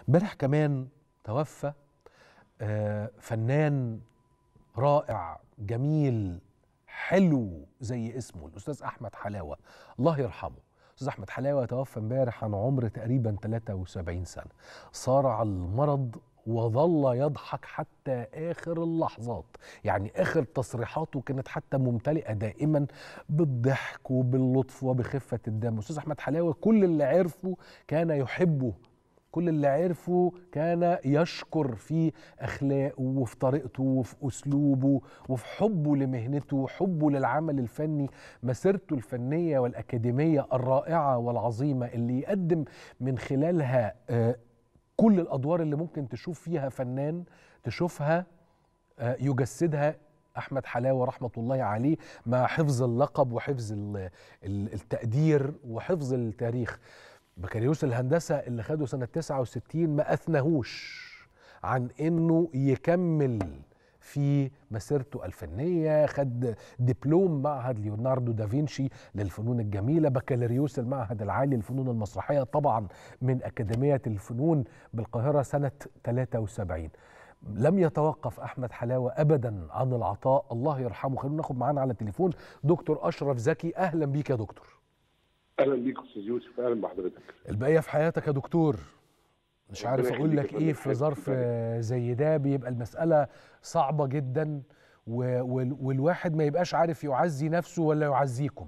امبارح كمان توفى آه، فنان رائع جميل حلو زي اسمه الاستاذ احمد حلاوه الله يرحمه استاذ احمد حلاوه توفى امبارح عن عمر تقريبا 73 سنه صارع المرض وظل يضحك حتى اخر اللحظات يعني اخر تصريحاته كانت حتى ممتلئه دائما بالضحك وباللطف وبخفه الدم استاذ احمد حلاوه كل اللي عرفه كان يحبه كل اللي عرفه كان يشكر في اخلاقه وفي طريقته وفي اسلوبه وفي حبه لمهنته حبه للعمل الفني مسيرته الفنيه والاكاديميه الرائعه والعظيمه اللي يقدم من خلالها آه، كل الادوار اللي ممكن تشوف فيها فنان تشوفها آه، يجسدها احمد حلاوه رحمه الله عليه مع حفظ اللقب وحفظ ال- ال- التقدير وحفظ التاريخ بكالوريوس الهندسه اللي خده سنه 69 ما اثناهوش عن انه يكمل في مسيرته الفنيه خد دبلوم معهد ليوناردو دافنشي للفنون الجميله بكالوريوس المعهد العالي للفنون المسرحيه طبعا من اكاديميه الفنون بالقاهره سنه 73 لم يتوقف احمد حلاوه ابدا عن العطاء الله يرحمه خلونا ناخد معانا على التليفون دكتور اشرف زكي اهلا بيك يا دكتور اهلا بيك استاذ يوسف اهلا بحضرتك البقيه في حياتك يا دكتور مش ربنا عارف اقول يخليك لك يا ايه فندم. في ظرف آه، زي ده بيبقى المساله صعبه جدا و- وال- والواحد ما يبقاش عارف يعزي نفسه ولا يعزيكم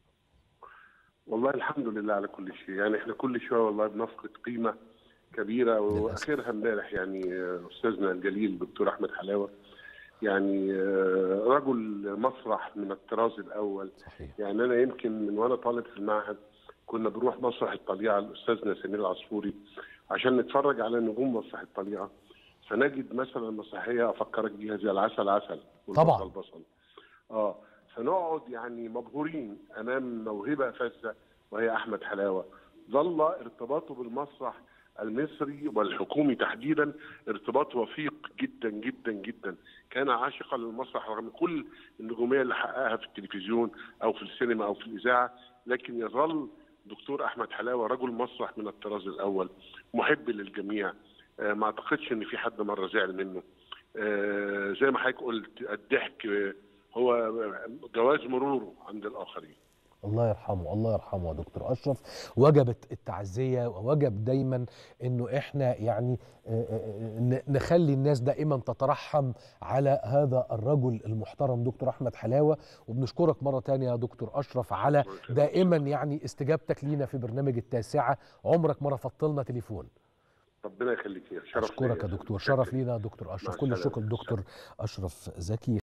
والله الحمد لله على كل شيء يعني احنا كل شويه والله بنفقد قيمه كبيره واخرها امبارح يعني آه، استاذنا الجليل الدكتور احمد حلاوه يعني آه، رجل مسرح من الطراز الاول صحيح يعني انا يمكن من وانا طالب في المعهد كنا بنروح مسرح الطليعه لاستاذنا سمير العصفوري عشان نتفرج على نجوم مسرح الطليعه فنجد مثلا مسرحيه افكرك بيها زي العسل عسل طبعاً. والبصل بصل اه فنقعد يعني مبهورين امام موهبه فذه وهي احمد حلاوه ظل ارتباطه بالمسرح المصري والحكومي تحديدا ارتباط وثيق جدا جدا جدا كان عاشقا للمسرح رغم كل النجوميه اللي حققها في التلفزيون او في السينما او في الاذاعه لكن يظل دكتور احمد حلاوه رجل مسرح من الطراز الاول محب للجميع آه، ما اعتقدش ان في حد مره زعل منه آه، زي ما حضرتك قلت الضحك آه، هو جواز مروره عند الاخرين الله يرحمه الله يرحمه يا دكتور اشرف وجبت التعزيه ووجب دايما انه احنا يعني آه، آه، ن- نخلي الناس دائما تترحم على هذا الرجل المحترم دكتور احمد حلاوه وبنشكرك مره تانية يا دكتور اشرف على دائما يعني استجابتك لينا في برنامج التاسعه عمرك ما رفضت لنا تليفون ربنا يخليك يا شرف اشكرك ليا. يا دكتور شرف لينا يا دكتور اشرف مع كل السلامة. الشكر للدكتور اشرف زكي